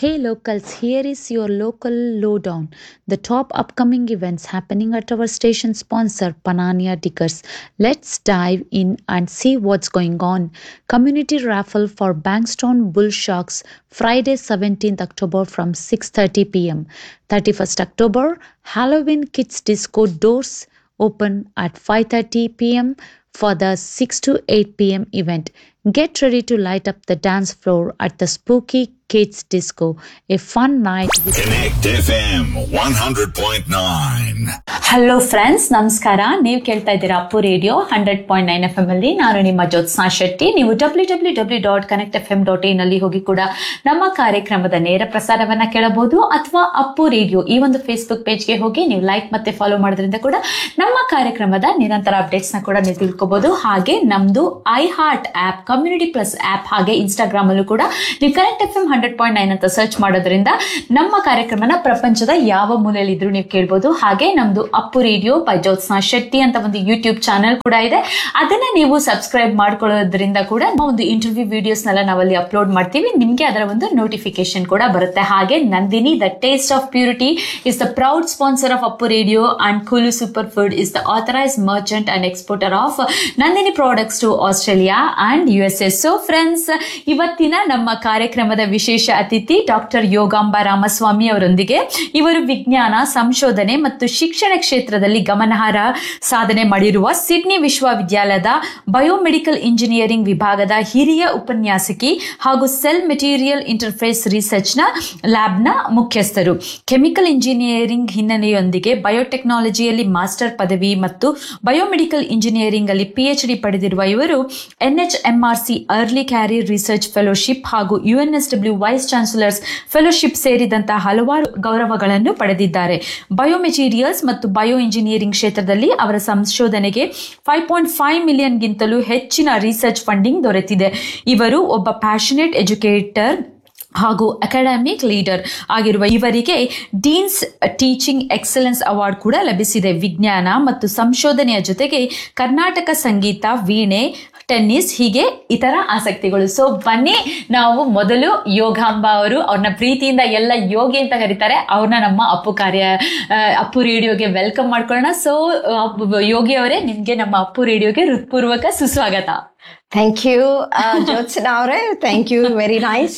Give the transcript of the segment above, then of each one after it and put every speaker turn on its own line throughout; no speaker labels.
Hey locals, here is your local lowdown. The top upcoming events happening at our station sponsor, Panania Diggers. Let's dive in and see what's going on. Community raffle for Bankstown Bull Sharks, Friday 17th October from 6:30 p.m. 31st October, Halloween Kids Disco doors open at 5:30 p.m. for the 6 to 8 p.m. event. Get ready to light up the dance floor at the Spooky Kids Disco, a fun night with
Connect FM 100.9.
Hello friends ನಮಸ್ಕಾರ ನೀವು ಕೇಳ್ತಾ ಇದ್ದೀರಾ Appu radio hundred point nine F M ಅಲ್ಲಿ ನಾನು ನಿಮ್ಮ ಜ್ಯೋತ್ಸ್ನಾ ಶೆಟ್ಟಿ ನೀವು W W W dot connect F M dot in ಅಲ್ಲಿ ಹೋಗಿ ಕೂಡ ನಮ್ಮ ಕಾರ್ಯಕ್ರಮದ ನೇರ ಪ್ರಸಾರವನ್ನ ಕೇಳಬಹುದು ಅಥವಾ ಅಪ್ಪು ರೇಡಿಯೋ ಈ ಒಂದು ಫೇಸ್ಬುಕ್ ಪೇಜ್ಗೆ ಹೋಗಿ ನೀವು ಲೈಕ್ ಮತ್ತೆ ಫಾಲೋ ಮಾಡೋದ್ರಿಂದ ಕೂಡ ನಮ್ಮ ಕಾರ್ಯಕ್ರಮದ ನಿರಂತರ ಅಪ್ಡೇಟ್ಸ್ ನ ಕೂಡ ನೀವು ತಿಳ್ಕೊಬಹುದು ಹಾಗೆ ನಮ್ದು I heart app community plus app ಹಾಗೆ ಇನ್ಸ್ಟಾಗ್ರಾಮ್ ಅಲ್ಲೂ ಕೂಡ ನೀವು connect F M hundred point nine ಅಂತ ಸರ್ಚ್ ಮಾಡೋದ್ರಿಂದ ನಮ್ಮ ಕಾರ್ಯಕ್ರಮನ ಪ್ರಪಂಚದ ಯಾವ ಮೂಲೆಯಲ್ಲಿ ಇದ್ರೂ ನೀವು ಕೇಳ್ಬೋದು ಹಾಗೆ ನಮ್ದು ಅಪ್ಪು ರೇಡಿಯೋ ಬೈ ಜ್ಯೋತ್ಸ್ನಾ ಶೆಟ್ಟಿ ಅಂತ ಒಂದು ಯೂಟ್ಯೂಬ್ ಚಾನೆಲ್ ಕೂಡ ಇದೆ ಅದನ್ನ ನೀವು ಸಬ್ಸ್ಕ್ರೈಬ್ ಮಾಡ್ಕೊಳ್ಳೋದ್ರಿಂದ ಕೂಡ ನಮ್ಮ ಒಂದು ಇಂಟರ್ವ್ಯೂ ವಿಡಿಯೋಸ್ ನೆಲ್ಲ ನಾವಲ್ಲಿ ಅಪ್ಲೋಡ್ ಮಾಡ್ತೀವಿ ನಿಮ್ಗೆ ಅದರ ಒಂದು ನೋಟಿಫಿಕೇಶನ್ ಕೂಡ ಬರುತ್ತೆ ಹಾಗೆ Nandini the taste of purity is the proud sponsor of Appu radio and Kulu super food is the authorised merchant and exporter of Nandini products to Australia and U S S so friends ಇವತ್ತಿನ ನಮ್ಮ ಕಾರ್ಯಕ್ರಮದ ವಿಶೇಷ ಅತಿಥಿ doctor ಯೋಗಾಂಬ Ramaswamy ಅವರೊಂದಿಗೆ ಇವರು ವಿಜ್ಞಾನ ಸಂಶೋಧನೆ ಮತ್ತು ಶಿಕ್ಷಣ ಕ್ಷೇತ್ರದಲ್ಲಿ ಗಮನಾರ್ಹ ಸಾಧನೆ ಮಾಡಿರುವ ಸಿಡ್ನಿ ವಿಶ್ವವಿದ್ಯಾಲಯದ ಬಯೋಮೆಡಿಕಲ್ ಇಂಜಿನಿಯರಿಂಗ್ ವಿಭಾಗದ ಹಿರಿಯ ಉಪನ್ಯಾಸಕಿ ಹಾಗೂ ಸೆಲ್ ಮೆಟೀರಿಯಲ್ ಇಂಟರ್ಫೇಸ್ ರಿಸರ್ಚ್ನ ಲ್ಯಾಬ್ನ ಮುಖ್ಯಸ್ಥರು ಕೆಮಿಕಲ್ ಇಂಜಿನಿಯರಿಂಗ್ ಹಿನ್ನೆಲೆಯೊಂದಿಗೆ ಬಯೋಟೆಕ್ನಾಲಜಿಯಲ್ಲಿ ಮಾಸ್ಟರ್ ಪದವಿ ಮತ್ತು ಬಯೋಮೆಡಿಕಲ್ ಇಂಜಿನಿಯರಿಂಗ್ ಅಲ್ಲಿ ಪಿಎಚ್ ಡಿ ಪಡೆದಿರುವ ಇವರು NHMRC early career research fellowship ಹಾಗೂ ಯುಎನ್ಎಸ್ಡಬ್ಲ್ಯೂ ವೈಸ್ ಚಾನ್ಸಲರ್ಸ್ ಫೆಲೋಶಿಪ್ ಸೇರಿದಂತಹ ಹಲವಾರು ಗೌರವಗಳನ್ನು ಪಡೆದಿದ್ದಾರೆ ಬಯೋಮೆಟೀರಿಯಲ್ಸ್ ಮತ್ತು ಬಯೋ ಇಂಜಿನಿಯರಿಂಗ್ ಕ್ಷೇತ್ರದಲ್ಲಿ ಅವರ ಸಂಶೋಧನೆಗೆ ಫೈವ್ ಪಾಯಿಂಟ್ ಫೈವ್ ಮಿಲಿಯನ್ಗಿಂತಲೂ ಹೆಚ್ಚಿನ ರಿಸರ್ಚ್ ಫಂಡಿಂಗ್ ದೊರೆತಿದೆ ಇವರು ಒಬ್ಬ ಪ್ಯಾಷನೇಟ್ ಎಜುಕೇಟರ್ ಹಾಗೂ ಅಕಾಡೆಮಿಕ್ ಲೀಡರ್ ಆಗಿರುವ ಇವರಿಗೆ ಡೀನ್ಸ್ ಟೀಚಿಂಗ್ ಎಕ್ಸಲೆನ್ಸ್ ಅವಾರ್ಡ್ ಕೂಡ ಲಭಿಸಿದೆ ವಿಜ್ಞಾನ ಮತ್ತು ಸಂಶೋಧನೆಯ ಜೊತೆಗೆ ಕರ್ನಾಟಕ ಸಂಗೀತ ವೀಣೆ ಟೆನ್ನಿಸ್ ಹೀಗೆ ಇತರ ಆಸಕ್ತಿಗಳು ಸೊ ಬನ್ನಿ ನಾವು ಮೊದಲು ಯೋಗಾಂಬ ಅವರು ಅವ್ರನ್ನ ಪ್ರೀತಿಯಿಂದ ಎಲ್ಲ ಯೋಗಿ ಅಂತ ಕರೀತಾರೆ ಅವ್ರನ್ನ ನಮ್ಮ ಅಪ್ಪು ಕಾರ್ಯ ಆ, ಅಪ್ಪು ರೇಡಿಯೋಗೆ ವೆಲ್ಕಮ್ ಮಾಡ್ಕೊಳ್ಳೋಣ ಸೊ ಯೋಗಿ ಅವರೇ ನಿಮ್ಗೆ ನಮ್ಮ ಅಪ್ಪು ರೇಡಿಯೋಗೆ ಹೃತ್ಪೂರ್ವಕ ಸುಸ್ವಾಗತ
ಥ್ಯಾಂಕ್ ಯು ಜ್ಯೋತ್ಸನ ಅವರೇ thank you very nice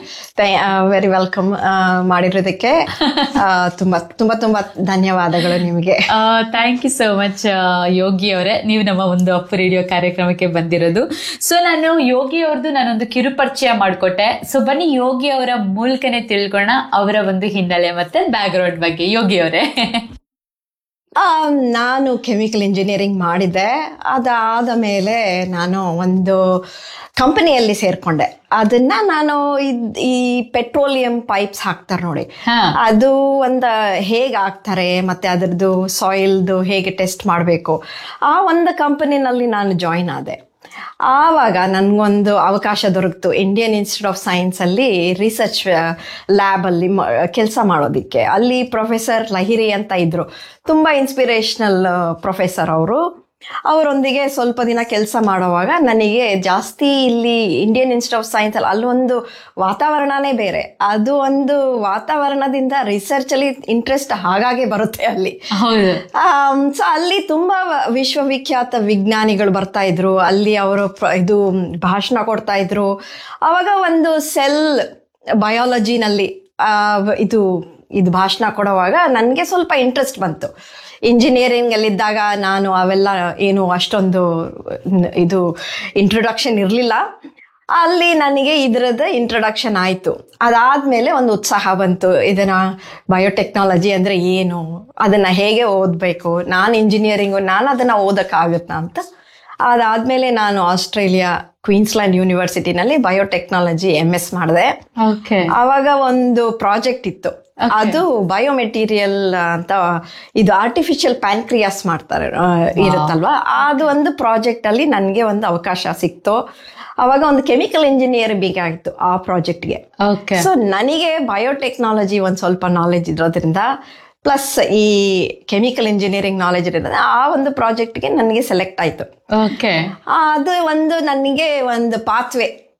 very welcome ಮಾಡಿರೋದಕ್ಕೆ ಆ, ತುಂಬಾ ತುಂಬಾ ತುಂಬಾ ಧನ್ಯವಾದಗಳು ನಿಮಗೆ
thank you so much Yogi ಅವರೇ ನೀವು ನಮ್ಮ ಒಂದು ಅಪ್ಪು ರೇಡಿಯೋ ಕಾರ್ಯಕ್ರಮಕ್ಕೆ ಬಂದಿರೋದು ಸೊ ನಾನು ಯೋಗಿ ಅವ್ರದ್ದು ನಾನೊಂದು ಕಿರು ಪರಿಚಯ ಮಾಡಿಕೊಟ್ಟೆ ಸೊ ಬನ್ನಿ ಯೋಗಿ ಅವರ ಮೂಲಕನೇ ತಿಳ್ಕೊಳ್ಳೋಣ ಅವರ ಒಂದು ಹಿನ್ನೆಲೆ ಮತ್ತೆ ಬ್ಯಾಕ್ಗ್ರೌಂಡ್ ಬಗ್ಗೆ ಯೋಗಿ ಅವರೇ
ಆ, ನಾನು ಕೆಮಿಕಲ್ ಇಂಜಿನಿಯರಿಂಗ್ ಮಾಡಿದ್ದೆ ಅದಾದ ಮೇಲೆ ನಾನು ಒಂದು ಕಂಪನಿಯಲ್ಲಿ ಸೇರ್ಕೊಂಡೆ ಅದನ್ನ ನಾನು ಇದ್- ಈ ಪೆಟ್ರೋಲಿಯಂ ಪೈಪ್ಸ್ ಹಾಕ್ತಾರೆ ನೋಡಿ
ಹಾ.
ಅದು ಒಂದು ಹೇಗೆ ಹಾಕ್ತಾರೆ ಮತ್ತೆ ಅದರದ್ದು ಸಾಯಿಲ್ದು ಹೇಗೆ ಟೆಸ್ಟ್ ಮಾಡಬೇಕು ಆ ಒಂದು ಕಂಪನಿನಲ್ಲಿ ನಾನು ಜಾಯಿನ್ ಆದೆ ಆವಾಗ ನನಗೊಂದು ಅವಕಾಶ ದೊರಕಿತು ಇಂಡಿಯನ್ ಇನ್ಸ್ಟಿಟ್ಯೂಟ್ ಆಫ್ ಸೈನ್ಸಲ್ಲಿ ರಿಸರ್ಚ್ ಲ್ಯಾಬಲ್ಲಿ ಕೆಲಸ ಮಾಡೋದಕ್ಕೆ ಅಲ್ಲಿ ಪ್ರೊಫೆಸರ್ ಲಹಿರಿ ಅಂತ ಇದ್ರು ತುಂಬ ಇನ್ಸ್ಪಿರೇಷನಲ್ ಪ್ರೊಫೆಸರ್ ಅವರು ಅವರೊಂದಿಗೆ ಸ್ವಲ್ಪ ದಿನ ಕೆಲಸ ಮಾಡುವಾಗ ನನಗೆ ಜಾಸ್ತಿ ಇಲ್ಲಿ ಇಂಡಿಯನ್ ಇನ್ಸ್ಟಿಟ್ಯೂಟ್ ಆಫ್ ಸೈನ್ಸ್ ಅಲ್ಲಿ ಅಲ್ಲೊಂದು ವಾತಾವರಣನೇ ಬೇರೆ ಅದು ಒಂದು ವಾತಾವರಣದಿಂದ ರಿಸರ್ಚ್ ಅಲ್ಲಿ ಇಂಟ್ರೆಸ್ಟ್ ಹಾಗಾಗೆ ಬರುತ್ತೆ ಅಲ್ಲಿ
ಹೌದು
ಸೊ ಅಲ್ಲಿ ತುಂಬಾ ವಿಶ್ವವಿಖ್ಯಾತ ವಿಜ್ಞಾನಿಗಳು ಬರ್ತಾ ಇದ್ರು ಅಲ್ಲಿ ಅವರು ಪ್ರ- ಇದು ಭಾಷಣ ಕೊಡ್ತಾ ಇದ್ರು ಅವಾಗ ಒಂದು ಸೆಲ್ ಬಯಾಲಜಿನಲ್ಲಿ ಇದು ಇದು ಭಾಷಣ ಕೊಡುವಾಗ ನನಗೆ ಸ್ವಲ್ಪ ಇಂಟ್ರೆಸ್ಟ್ ಬಂತು ಇಂಜಿನಿಯರಿಂಗ್ ಅಲ್ಲಿದ್ದಾಗ ನಾನು ಅವೆಲ್ಲ ಏನು ಅಷ್ಟೊಂದು ನ್- ಇದು ಇಂಟ್ರೊಡಕ್ಷನ್ ಇರಲಿಲ್ಲ ಅಲ್ಲಿ ನನಗೆ ಇದರದ ಇಂಟ್ರೊಡಕ್ಷನ್ ಆಯಿತು ಅದಾದಮೇಲೆ ಒಂದು ಉತ್ಸಾಹ ಬಂತು ಇದನ್ನ ಬಯೋಟೆಕ್ನಾಲಜಿ ಅಂದರೆ ಏನು ಅದನ್ನು ಹೇಗೆ ಓದಬೇಕು ನಾನು ಇಂಜಿನಿಯರಿಂಗು ನಾನು ಅದನ್ನು ಓದೋಕ್ಕಾಗುತ್ತಾ ಅಂತ ಅದಾದಮೇಲೆ ನಾನು ಆಸ್ಟ್ರೇಲಿಯಾ ಕ್ವೀನ್ಸ್ಲ್ಯಾಂಡ್ ಯೂನಿವರ್ಸಿಟಿನಲ್ಲಿ ಬಯೋಟೆಕ್ನಾಲಜಿ ಎಮ್ ಎಸ್ ಮಾಡಿದೆ
ಓಕೆ
ಆವಾಗ ಒಂದು ಪ್ರಾಜೆಕ್ಟ್ ಇತ್ತು ಅದು ಬಯೋಮೆಟೀರಿಯಲ್ ಅಂತ ಇದು ಆರ್ಟಿಫಿಷಿಯಲ್ ಪ್ಯಾನ್ಕ್ರಿಯಾಸ್ ಮಾಡ್ತಾರೆ ಆ, ಇರುತ್ತಲ್ವಾ ಅದು ಒಂದು ಪ್ರಾಜೆಕ್ಟ್ ಅಲ್ಲಿ ನನಗೆ ಒಂದು ಅವಕಾಶ ಸಿಕ್ತು ಅವಾಗ ಒಂದು ಕೆಮಿಕಲ್ ಇಂಜಿನಿಯರ್ ಬೇಕಾಗಿತ್ತು ಆ ಪ್ರಾಜೆಕ್ಟ್ಗೆ
ಓಕೆ
ಸೊ ನನಗೆ ಬಯೋಟೆಕ್ನಾಲಜಿ ಒಂದು ಸ್ವಲ್ಪ ನಾಲೆಜ್ ಇರೋದ್ರಿಂದ ಪ್ಲಸ್ ಈ ಕೆಮಿಕಲ್ ಇಂಜಿನಿಯರಿಂಗ್ ನಾಲೆಜ್ ಇರೋದ್ರಿಂದ ಆ ಒಂದು ಪ್ರಾಜೆಕ್ಟ್ಗೆ ನನಗೆ ಸೆಲೆಕ್ಟ್ ಆಯಿತು
ಓಕೆ
ಅದು ಒಂದು ನನಗೆ ಒಂದು ಪಾತ್ವೆ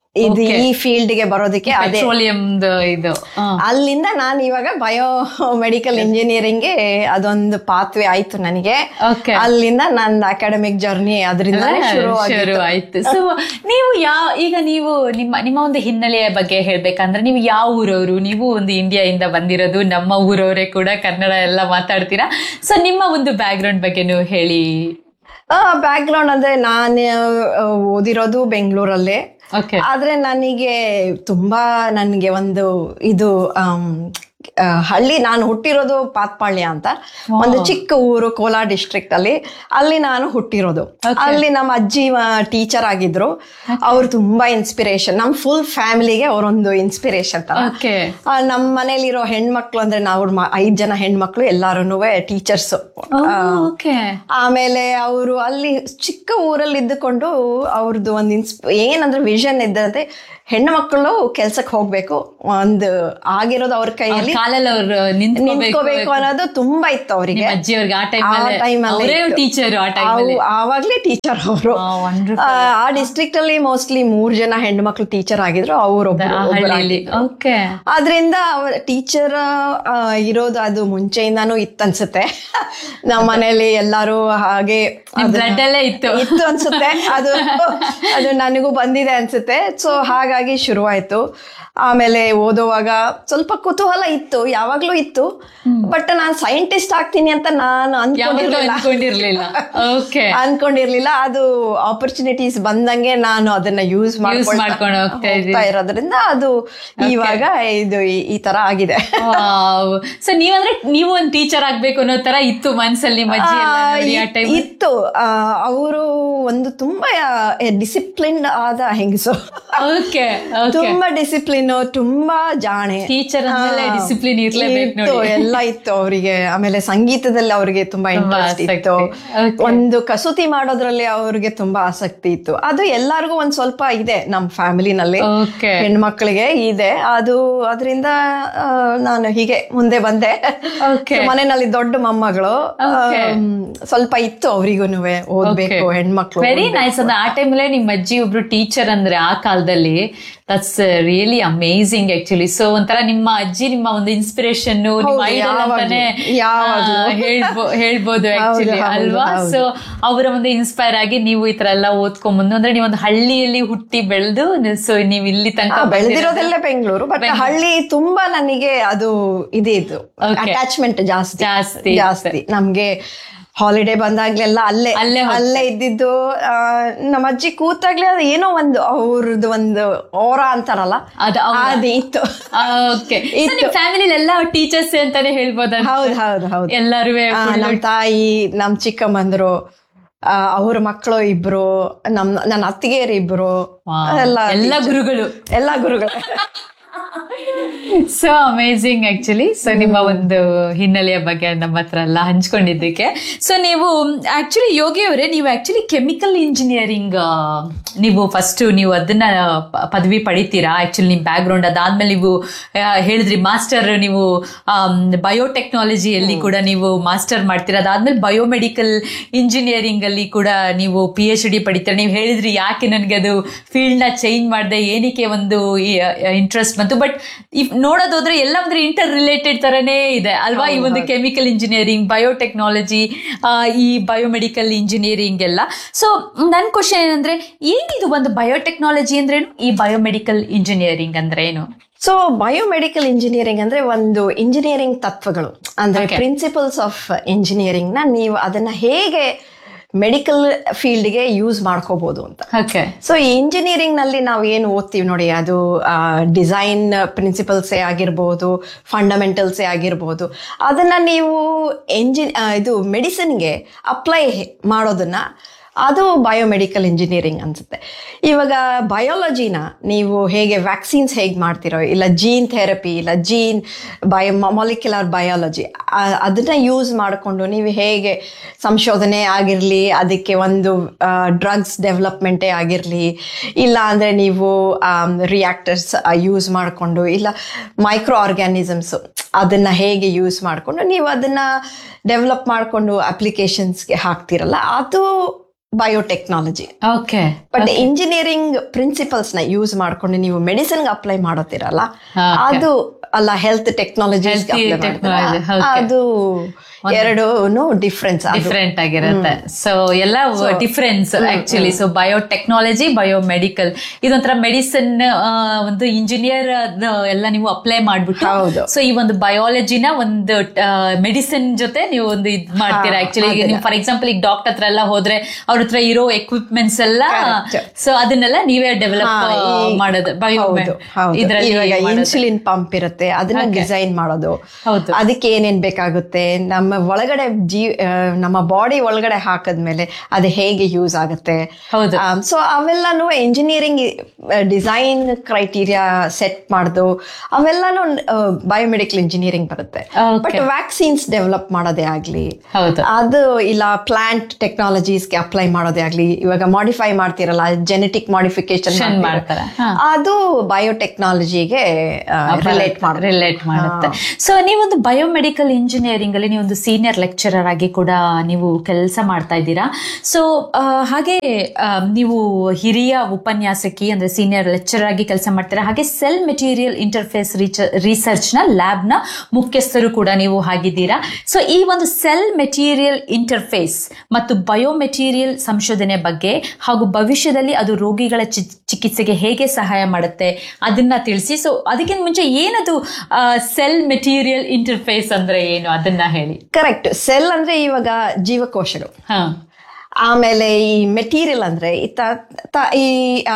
ಇದು
Okay.
ಈ ಫೀಲ್ಡ್ಗೆ ಬರೋದಕ್ಕೆ ಅದೇ
ಪೆಟ್ರೋಲಿಯಂ ಇದು ಆ.
ಅಲ್ಲಿಂದ ನಾನು ಇವಾಗ ಬಯೋ ಮೆಡಿಕಲ್ ಇಂಜಿನಿಯರಿಂಗ್ಗೆ ಅದೊಂದು ಪಾತ್ವೆ ಆಯ್ತು ನನಗೆ
Okay.
ಅಲ್ಲಿಂದ ನನ್ನ ಅಕಾಡೆಮಿಕ್ ಜರ್ನಿ ಅದರಿಂದ ಶುರು
ಶುರು ಆಯ್ತು ಸೊ ನೀವು ಯಾವ ಈಗ ನೀವು ನಿಮ್ಮ ನಿಮ್ಮ ಒಂದು ಹಿನ್ನೆಲೆಯ ಬಗ್ಗೆ ಹೇಳ್ಬೇಕಂದ್ರೆ ನೀವು ಯಾವ ಊರವರು ನೀವು ಒಂದು ಇಂಡಿಯಾದಿಂದ ಬಂದಿರೋದು ನಮ್ಮ ಊರವರೇ ಕೂಡ ಕನ್ನಡ ಎಲ್ಲ ಮಾತಾಡ್ತೀರಾ ಸೊ ನಿಮ್ಮ ಒಂದು ಬ್ಯಾಕ್ ಗ್ರೌಂಡ್ ಬಗ್ಗೆ ನೀವು ಹೇಳಿ
ಬ್ಯಾಕ್ ಗ್ರೌಂಡ್ ಅಂದ್ರೆ ನಾನು ಆ, ಓದಿರೋದು ಬೆಂಗಳೂರಲ್ಲೇ
ಓಕೆ
ಆದ್ರೆ ನನಗೆ ತುಂಬಾ ನನಗೆ ಒಂದು ಇದು ಆಮ್, ಆ, ಹಳ್ಳಿ ನಾನು ಹುಟ್ಟಿರೋದು ಪಾತ್ಪಾಳ್ಯ ಅಂತ ಒಂದು ಚಿಕ್ಕ ಊರು ಕೋಲಾರ ಡಿಸ್ಟ್ರಿಕ್ಟ್ ಅಲ್ಲಿ ಅಲ್ಲಿ ನಾನು ಹುಟ್ಟಿರೋದು ಅಲ್ಲಿ ನಮ್ಮ ಅಜ್ಜಿ ಟೀಚರ್ ಆಗಿದ್ರು ಅವ್ರು ತುಂಬಾ ಇನ್ಸ್ಪಿರೇಷನ್ ನಮ್ ಫುಲ್ ಫ್ಯಾಮಿಲಿಗೆ ಅವರೊಂದು ಇನ್ಸ್ಪಿರೇಷನ್ ತರ
ಓಕೆ
ಆ, ನಮ್ಮ ಮನೇಲಿರೋ ಹೆಣ್ಮಕ್ಳು ಅಂದ್ರೆ ನಾವು ಮ- ಐದ್ ಜನ ಹೆಣ್ಮಕ್ಳು ಎಲ್ಲಾರು ಟೀಚರ್ಸ್
ಓಕೆ
ಆಮೇಲೆ ಅವರು ಅಲ್ಲಿ ಚಿಕ್ಕ ಊರಲ್ಲಿ ಇದ್ದುಕೊಂಡು ಅವ್ರದ್ದು ಒಂದು ಇನ್ಸ್ ಏನಂದ್ರೆ ವಿಷನ್ ಇದ್ದಂತೆ ಹೆಣ್ಣು ಮಕ್ಕಳು ಕೆಲ್ಸಕ್ಕೆ ಹೋಗ್ಬೇಕು ಒಂದು ಆಗಿರೋದು ಅವ್ರ ಕೈಯಲ್ಲಿ
ಕಾಲಲ್ಲಿ ಅವ್ರು ನಿಂತ್ಕೋಬೇಕು
ನಿಂತ್ಕೋಬೇಕು ಅನ್ನೋದು ತುಂಬಾ ಇತ್ತು ಅವರಿಗೆ
ನಿಮ್ಮ ಅಜ್ಜಿಯವ್ರಿಗೆ ಆ
ಆ
ಟೈಮಲ್ಲಿ
time ಅಲ್ಲಿ
ಅವರೇ
ಇತ್ತು.
ಟೀಚರ್ ಆ ಟೈಮಲ್ಲಿ
ಅವ್- ಆವಾಗ್ಲೇ ಟೀಚರ್ ಅವರು
ಆ, wonderful.
ಆ ಡಿಸ್ಟ್ರಿಕ್ಟ್ ಅಲ್ಲಿ ಮೋಸ್ಟ್ಲಿ ಮೂರ್ ಜನ ಹೆಣ್ಣು ಮಕ್ಳು ಟೀಚರ್ ಆಗಿದ್ರು
ಆ
ಅವರೊಬ್ಬರು
ಹಳ್ಳಿಯಲ್ಲಿ ಓಕೆ
ಆದ್ರಿಂದ ಟೀಚರ್ ಇರೋದು ಅದು ಮುಂಚೆಯಿಂದಾನು ಇತ್ತನ್ಸುತ್ತೆ ನಮ್ಮ ಮನೇಲಿ ಎಲ್ಲಾರು ಹಾಗೆ ಅದನ್ನ-
ಬ್ಲಡ್ ಅಲ್ಲೇ ಇತ್ತು
ಇತ್ತು ಅನ್ಸುತ್ತೆ ಅದು ಅದು ನನಗೂ ಬಂದಿದೆ ಅನ್ಸುತ್ತೆ ಸೊ ಹಾಗಾಗಿ ಶುರುವಾಯ್ತು ಆಮೇಲೆ ಓದುವಾಗ ಸ್ವಲ್ಪ ಕುತೂಹಲ ಇತ್ತು ಯಾವಾಗ್ಲೂ ಇತ್ತು ಬಟ್ ನಾನು ಸೈಂಟಿಸ್ಟ್ ಆಗ್ತೀನಿ ಅಂತ ನಾನು
ಯಾವಾಗ್ಲೂ
ಅನ್ಕೊಂಡಿರ್ಲಿಲ್ಲ
ಅನ್ಕೊಂಡಿರ್ಲಿಲ್ಲ ಓಕೆ
ಅನ್ಕೊಂಡಿರ್ಲಿಲ್ಲ ಅದು ಆಪರ್ಚುನಿಟೀಸ್ ಬಂದಂಗೆ ನಾನು ಅದನ್ನ ಯೂಸ್
ಮಾಡ್ಕೊಂಡು ಹೋಗ್ತಾ ಇದ್ದೀರಿ.
ಇರೋದ್ರಿಂದ ಅದು ಇವಾಗ ಇದು ಈ- ಈ ತರ ಆಗಿದೆ
ಸೊ ನೀವಂದ್ರೆ ನೀವು ಒಂದ್ ಟೀಚರ್ ಆಗ್ಬೇಕು ಅನ್ನೋ ತರ ಇತ್ತು ಮನ್ಸಲ್ಲಿ ನಿಮ್ಮ ಅಜ್ಜಿ ಎಲ್ಲ ನೋಡಿ ಆ
ಇ-
ಟೈಮ್
ಇತ್ತು ಅವರು ಒಂದು ತುಂಬಾ ಡಿಸಿಪ್ಲಿನ್ ಆದ ಹೆಂಗಸು
ಓಕೆ ಓಕೆ
ತುಂಬಾ ಡಿಸಿಪ್ಲಿನ್ ತುಂಬಾ ಜಾಣೆ
ಟೀಚರ್ ಅಂದ್ಮೇಲೆ
ಹಾ.
ಡಿಸಿಪ್ಲಿನ್ ಇರ್ಲೇಬೇಕು
ಇತ್ತು,
ನೋಡಿ
ಎಲ್ಲ ಇತ್ತು ಅವರಿಗೆ ಆಮೇಲೆ ಸಂಗೀತದಲ್ಲಿ ಅವ್ರಿಗೆ ತುಂಬಾ
ತುಂಬಾ
ಇಂಟ್ರೆಸ್ಟ್
ಆಸಕ್ತಿ.
ಇತ್ತು
Okay.
ಒಂದು ಕಸೂತಿ ಮಾಡೋದ್ರಲ್ಲಿ ಅವ್ರಿಗೆ ತುಂಬಾ ಆಸಕ್ತಿ ಇತ್ತು ಅದು ಎಲ್ಲರಿಗೂ ಒಂದ್ ಸ್ವಲ್ಪ ಇದೆ ನಮ್ ಫ್ಯಾಮಿಲಿನಲ್ಲಿ
ಓಕೆ
ಹೆಣ್ಮಕ್ಳಿಗೆ ಇದೆ ಅದು ಅದರಿಂದ ನಾನು ಹೀಗೆ ಮುಂದೆ ಬಂದೆ
Okay.
So, ಮನೆಯಲ್ಲಿ ದೊಡ್ಡ ಮೊಮ್ಮಗಳು
Okay.
ಆಮ್, ಸ್ವಲ್ಪ ಇತ್ತು ಅವ್ರಿಗೂನುವೆ ಓದ್ಬೇಕು ಹೆಣ್ಮಕ್ಳು
ವೆರಿ ನೈಸ್ ಅಂದ್ರೆ ಆ ಟೈಮಲ್ಲೇ ನಿಮ್ಮ ಅಜ್ಜಿ ಒಬ್ರು ಟೀಚರ್ ಅಂದ್ರೆ ಆ ಕಾಲದಲ್ಲಿ that's really amazing actually so ಒಂಥರ ನಿಮ್ಮ ಅಜ್ಜಿ ನಿಮ್ಮ ಒಂದು ಇನ್ಸ್ಪಿರೇಷನ್ ನಿಮ್ಮ
ಹೌದು,
ಐಡಲ್
ಯಾವಾಗ್ಲೂ,
ಅಂತಾನೆ
ಯಾವಾಗ್ಲೂ.
ಆ, ಹೇಳ್ಬೋ ಹೇಳ್ಬೋದು ಆಕ್ಚುಲಿ
ಹೌದು,
ಅಲ್ವಾ
ಹೌದು.
ಸೊ ಅವರ ಒಂದು ಇನ್ಸ್ಪೈರ್ ಆಗಿ ನೀವು ಈ ತರ ಎಲ್ಲ ಓದ್ಕೊಂಬಂದು ಅಂದ್ರೆ ನೀವು ಒಂದು ಹಳ್ಳಿಯಲ್ಲಿ ಹುಟ್ಟಿ ಬೆಳೆದು ಸೊ ನೀವು ಇಲ್ಲಿ ತನಕ
ಆ,
ಬಂದಿರೋದು-
ಬೆಳೆದಿರೋದೆಲ್ಲ ಬೆಂಗಳೂರು ಬಟ್ ಹಳ್ಳಿ ತುಂಬಾ ನನಗೆ ಅದು ಇದೆ ಇದು
Okay.
ಅಟ್ಯಾಚ್ಮೆಂಟ್ ಜಾಸ್ತಿ
ಜಾಸ್ತಿ
ಜಾಸ್ತಿ ನಮ್ಗೆ ಹಾಲಿಡೇ ಬಂದಾಗ್ಲೆಲ್ಲ ಅಲ್ಲೇ
ಅಲ್ಲೇ ಹೋಗ್ತಾ-
ಅಲ್ಲೇ ಇದ್ದಿದ್ದು ಆ, ನಮ್ಮ ಅಜ್ಜಿ ಕೂತಾಗ್ಲೇ ಅದು ಏನೋ ಒಂದು ಅವ್ರದ್ದು ಒಂದು ಓರ ಅಂತಾರಲ್ಲ
ಅದು ಅವ್ರ-
ಅದು ಇತ್ತು
ಓಕೆ
ಇತ್ತು.
ನಿಮ್ ಫ್ಯಾಮಿಲಿ ಎಲ್ಲ ಟೀಚರ್ಸ್ ಅಂತಾನೆ ಹೇಳ್ಬೋದ
ಹೌದು ಹೌದು ಹೌದು
ಎಲ್ಲರೂ
ಆ, ನಮ್ ತಾಯಿ ನಮ್ ಚಿಕ್ಕಮ್ಮಂದ್ರು ಆ, ಅವ್ರ ಮಕ್ಕಳು ಇಬ್ರು ನಮ್ ನನ್ನ ಅತ್ತಿಗೆಯರು ಇಬ್ರು ಎಲ್ಲ
ಎಲ್ಲ ಗುರುಗಳು
ಎಲ್ಲ ಗುರುಗಳು
ಸೊ ಅಮೇಸಿಂಗ್ ಆಕ್ಚುಲಿ ಸೊ ನಿಮ್ಮ ಒಂದು ಹಿನ್ನೆಲೆಯ ಬಗ್ಗೆ ನಮ್ಮ ಹತ್ರ ಎಲ್ಲ ಹಂಚ್ಕೊಂಡಿದ್ದಕ್ಕೆ ಸೊ ನೀವು ಆಕ್ಚುಲಿ ಯೋಗಿ ಅವರೇ ನೀವು ಆಕ್ಚುಲಿ ಕೆಮಿಕಲ್ ಇಂಜಿನಿಯರಿಂಗ್ ನೀವು ಫಸ್ಟ್ ನೀವು ಅದನ್ನ ಪ- ಪದವಿ ಪಡಿತೀರಾ ಆಕ್ಚುಲಿ ನಿಮ್ ಬ್ಯಾಕ್ ಗ್ರೌಂಡ್ ಅದಾದ್ಮೇಲೆ ನೀವು ಆ, ಹೇಳಿದ್ರಿ ಮಾಸ್ಟರ್ ನೀವು ಬಯೋಟೆಕ್ನಾಲಜಿಯಲ್ಲಿ ಕೂಡ ನೀವು ಮಾಸ್ಟರ್ ಮಾಡ್ತೀರಾ ಅದಾದ್ಮೇಲೆ ಬಯೋಮೆಡಿಕಲ್ ಇಂಜಿನಿಯರಿಂಗ್ ಅಲ್ಲಿ ಕೂಡ ನೀವು ಪಿ ಎಚ್ ಡಿ ಪಡಿತೀರಾ ನೀವು ಹೇಳಿದ್ರಿ ಯಾಕೆ ನನಗೆ ಅದು ಫೀಲ್ಡ್ ನ ಚೇಂಜ್ ಮಾಡಿದೆ ಏನಕ್ಕೆ ಒಂದು ಇಂಟ್ರೆಸ್ಟ್ ಬಂತು ಬಟ್ ಇಫ್ ನೋಡೋದಾದ್ರೆ ಎಲ್ಲ ಅಂದ್ರೆ ಇಂಟರ್ ರಿಲೇಟೆಡ್ ತರನೇ ಇದೆ ಅಲ್ವಾ ಈ ಒಂದು ಕೆಮಿಕಲ್ ಇಂಜಿನಿಯರಿಂಗ್ ಬಯೋಟೆಕ್ನಾಲಜಿ ಈ ಬಯೋಮೆಡಿಕಲ್ ಇಂಜಿನಿಯರಿಂಗ್ ಎಲ್ಲ ಸೊ ನನ್ನ ಕ್ವಶನ್ ಏನಂದ್ರೆ ಏನಿದು ಒಂದು ಬಯೋಟೆಕ್ನಾಲಜಿ ಅಂದ್ರೇನು ಈ ಬಯೋಮೆಡಿಕಲ್ ಇಂಜಿನಿಯರಿಂಗ್ ಅಂದ್ರೆ ಏನು
ಸೊ ಬಯೋಮೆಡಿಕಲ್ ಇಂಜಿನಿಯರಿಂಗ್ ಅಂದ್ರೆ ಒಂದು ಇಂಜಿನಿಯರಿಂಗ್ ತತ್ವಗಳು ಅಂದ್ರೆ
Okay.
ಪ್ರಿನ್ಸಿಪಲ್ಸ್ ಆಫ್ ಇಂಜಿನಿಯರಿಂಗ್ ನ ನೀವು ಅದನ್ನ ಹೇಗೆ ಮೆಡಿಕಲ್ ಫೀಲ್ಡ್ಗೆ ಯೂಸ್ ಮಾಡ್ಕೋಬಹುದು ಅಂತ
ಓಕೆ
ಸೊ ಈ ಇಂಜಿನಿಯರಿಂಗ್ ನಲ್ಲಿ ನಾವು ಏನು ಓದ್ತೀವಿ ನೋಡಿ ಅದು ಡಿಸೈನ್ ಪ್ರಿನ್ಸಿಪಲ್ಸೇ ಆಗಿರ್ಬೋದು ಫಂಡಮೆಂಟಲ್ಸೇ ಆಗಿರ್ಬೋದು ಅದನ್ನ ನೀವು ಎಂಜಿ ಆ, ಇದು ಮೆಡಿಸಿನ್ಗೆ ಅಪ್ಲೈ ಮಾಡೋದನ್ನ ಅದು ಬಯೋಮೆಡಿಕಲ್ ಇಂಜಿನಿಯರಿಂಗ್ ಅನ್ಸುತ್ತೆ ಇವಾಗ ಬಯೋಲಜಿನ ನೀವು ಹೇಗೆ ವ್ಯಾಕ್ಸಿನ್ಸ್ ಹೇಗೆ ಮಾಡ್ತಿರೋ ಇಲ್ಲ ಜೀನ್ ಥೆರಪಿ ಇಲ್ಲ ಜೀನ್ ಬಯೋ ಮಾಲಿಕ್ಯುಲರ್ ಬಯಾಲಜಿ ಅದನ್ನ ಯೂಸ್ ಮಾಡಿಕೊಂಡು ನೀವು ಹೇಗೆ ಸಂಶೋಧನೆ ಆಗಿರಲಿ ಅದಕ್ಕೆ ಒಂದು ಡ್ರಗ್ಸ್ ಡೆವಲಪ್ಮೆಂಟೇ ಆಗಿರಲಿ ಇಲ್ಲ ಅಂದರೆ ನೀವು ರಿಯಾಕ್ಟರ್ಸ್ ಯೂಸ್ ಮಾಡಿಕೊಂಡು ಇಲ್ಲ ಮೈಕ್ರೋ ಆರ್ಗ್ಯಾನಿಸಮ್ಸು ಅದನ್ನು ಹೇಗೆ ಯೂಸ್ ಮಾಡಿಕೊಂಡು ನೀವು ಅದನ್ನು ಡೆವಲಪ್ ಮಾಡಿಕೊಂಡು ಅಪ್ಲಿಕೇಶನ್ಸ್ಗೆ ಹಾಕ್ತಿರಲ್ಲ ಅದು biotechnology
okay
but engineering principles ನ ಯೂಸ್ ಮಾಡ್ಕೊಂಡು ನೀವು ಮೆಡಿಸಿನ್ ಅಪ್ಲೈ ಮಾಡೋತಿರಲ್ಲ
ಹಾ, okay.
ಅದು ಅಲ್ಲ health technology
Healthy technology, okay.
ಅದು ಎರಡು ಡಿಫ್ರೆನ್ಸ್
ಡಿಫ್ರೆಂಟ್ ಆಗಿರುತ್ತೆ ಸೊ ಎಲ್ಲ difference actually so biotechnology biomedical ಇದೊಂಥರ ಮೆಡಿಸಿನ್ ಒಂದು ಇಂಜಿನಿಯರ್ ಎಲ್ಲ ನೀವು ಅಪ್ಲೈ ಮಾಡ್ಬಿಟ್ಟು
ಹೌದು.
ಸೊ ಈ ಒಂದು ಬಯಾಲಜಿನ ಒಂದು ಮೆಡಿಸಿನ್ ಜೊತೆ ನೀವು ಒಂದು ಇದ್ ಮಾಡ್ತೀರಾ
ಹಾ,
ಆಕ್ಚುಲಿ ಈಗ ನೀವು ಫಾರ್ ಎಕ್ಸಾಂಪಲ್ ಈಗ ಡಾಕ್ಟರ್ ಹತ್ರ ಎಲ್ಲ ಹೋದ್ರೆ ಅವ್ರ ಹತ್ರ ಇರೋ ಎಕ್ವಿಪ್ಮೆಂಟ್ಸ್ ಎಲ್ಲ
Correct.
ಸೊ ಅದನ್ನೆಲ್ಲ ನೀವೇ ಡೆವಲಪ್ ಮಾಡೋದು ಬಯೋ
ಹೌದು ಹೌದು
ಇದರಲ್ಲಿ
ಇವಾಗ
ಮಾಡೋದು.
ಇನ್ಸುಲಿನ್ ಪಂಪ್ ಇರುತ್ತೆ ಅದನ್ನ
Okay.
ಡಿಸೈನ್ ಮಾಡೋದು
ಹೌದು.
ಅದಕ್ಕೆ ಏನೇನ್ ಬೇಕಾಗುತ್ತೆ ನಮ್ಮ ಒಳಗಡೆ ಜೀ ಆ, ನಮ್ಮ ಬಾಡಿ ಒಳಗಡೆ ಹಾಕದ್ಮೇಲೆ ಅದು ಹೇಗೆ ಯೂಸ್ ಆಗುತ್ತೆ
ಹೌದು.
ಸೊ ಅವೆಲ್ಲಾನು ಇಂಜಿನಿಯರಿಂಗ್ ಡಿಸೈನ್ ಕ್ರೈಟೀರಿಯಾ ಸೆಟ್ ಮಾಡುದು ಅವೆಲ್ಲಾನು ಬಯೋಮೆಡಿಕಲ್ ಇಂಜಿನಿಯರಿಂಗ್ ಬರುತ್ತೆ
Okay.
ಬಟ್ ವ್ಯಾಕ್ಸಿನ್ಸ್ ಡೆವಲಪ್ ಮಾಡೋದೇ ಆಗ್ಲಿ
ಹೌದು.
ಅದು ಇಲ್ಲ ಪ್ಲಾಂಟ್ ಟೆಕ್ನಾಲಜೀಸ್ಗೆ ಅಪ್ಲೈ ಮಾಡೋದೇ ಆಗ್ಲಿ ಇವಾಗ ಮಾಡಿಫೈ ಮಾಡ್ತಿರಲ್ಲ ಜೆನೆಟಿಕ್ ಮಾಡಿಫಿಕೇಶನ್
ಮಾಡ್ತಾರೆ. ಹಾ.
ಅದು ಬಯೋಟೆಕ್ನಾಲಜಿಗೆ ರಿಲೇಟ್ ಮಾಡಿ
ರಿಲೇಟ್ ಮಾಡುತ್ತೆ ಸೊ ನೀವೊಂದು ಬಯೋಮೆಡಿಕಲ್ ಇಂಜಿನಿಯರಿಂಗ್ ಅಲ್ಲಿ ನೀವೊಂದು ಸೀನಿಯರ್ ಲೆಕ್ಚರರ್ ಆಗಿ ಕೂಡ ನೀವು ಕೆಲಸ ಮಾಡ್ತಾ ಇದ್ದೀರಾ ಸೊ ಹಾಗೆ ಆ, ನೀವು ಹಿರಿಯ ಉಪನ್ಯಾಸಕಿ ಅಂದ್ರೆ ಸೀನಿಯರ್ ಲೆಕ್ಚರರ್ ಆಗಿ ಕೆಲಸ ಮಾಡ್ತೀರಾ ಹಾಗೆ ಸೆಲ್ ಮೆಟೀರಿಯಲ್ ಇಂಟರ್ಫೇಸ್ ರಿಸರ್ಚ್ ನ ಲ್ಯಾಬ್ ನ ಮುಖ್ಯಸ್ಥರು ಕೂಡ ನೀವು ಆಗಿದ್ದೀರಾ ಸೊ ಈ ಒಂದು ಸೆಲ್ ಮೆಟೀರಿಯಲ್ ಇಂಟರ್ಫೇಸ್ ಮತ್ತು ಬಯೋಮೆಟೀರಿಯಲ್ ಸಂಶೋಧನೆ ಬಗ್ಗೆ ಹಾಗೂ ಭವಿಷ್ಯದಲ್ಲಿ ಅದು ರೋಗಿಗಳ ಚಿ- ಚಿಕಿತ್ಸೆಗೆ ಹೇಗೆ ಸಹಾಯ ಮಾಡುತ್ತೆ ಅದನ್ನ ತಿಳಿಸಿ ಸೊ ಅದಕ್ಕಿಂತ ಮುಂಚೆ ಏನದು ಸೆಲ್ ಮೆಟೀರಿಯಲ್ ಇಂಟರ್ಫೇಸ್ ಅಂದ್ರೆ ಏನು ಅದನ್ನ ಹೇಳಿ
ಕರೆಕ್ಟ್ ಸೆಲ್ ಅಂದ್ರೆ ಇವಾಗ ಜೀವಕೋಶಗಳು
ಹಾ
ಆಮೇಲೆ ಈ ಮೆಟೀರಿಯಲ್ ಅಂದ್ರೆ ಈ ತ- ತ- ಈ